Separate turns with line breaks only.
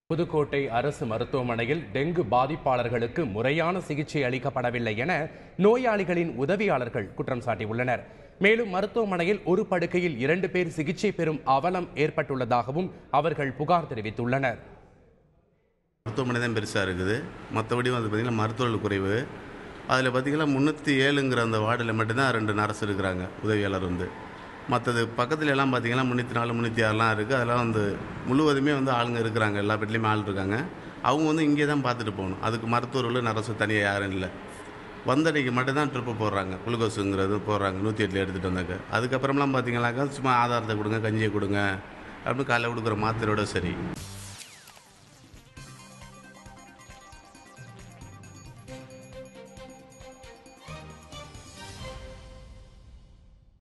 புதுக்கோட்டை அரசு மருத்துவமனையில் டெங்கு பாதிப்பாளர்களுக்கு முறையான சிகிச்சை அளிக்கப்படவில்லை என நோயாளிகளின் உதவியாளர்கள் குற்றம் சாட்டியுள்ளனர் மேலும் மருத்துவமனையில் ஒரு படுக்கையில் இரண்டு பேர் சிகிச்சை பெறும் அவலம் ஏற்பட்டுள்ளதாகவும் அவர்கள் புகார் தெரிவித்துள்ளனர்
மருத்துவமனை தான் பெருசாக இருக்குது மற்றபடி வந்து பார்த்திங்கன்னா மருத்துவர்கள் குறைவு அதில் பார்த்திங்கன்னா முந்நூற்றி ஏழுங்கிற அந்த வார்டில் மட்டும்தான் ரெண்டு நர்ஸ் இருக்கிறாங்க உதவியாளர் வந்து மற்றது பக்கத்துல எல்லாம் பார்த்திங்கன்னா முந்நூற்றி நாலு முந்நூற்றி ஆறுலாம் இருக்குது அதெல்லாம் வந்து முழுவதுமே வந்து ஆளுங்க இருக்கிறாங்க எல்லா பெட்லேயுமே ஆள் இருக்காங்க அவங்க வந்து இங்கே தான் பார்த்துட்டு போகணும் அதுக்கு மருத்துவர்கள் நர்ஸு தனியாக யாரும் இல்லை வந்தடைக்கு மட்டும்தான் ட்ரிப்பு போடுறாங்க குளுக்கோஸுங்கிறது போடுறாங்க நூற்றி எட்டில் எடுத்துகிட்டு வந்தாக்க அதுக்கப்புறம்லாம் பார்த்தீங்கன்னாக்கா சும்மா ஆதாரத்தை கொடுங்க கஞ்சியை கொடுங்க அப்படின்னு காலைல கொடுக்குற மாத்திரையோட சரி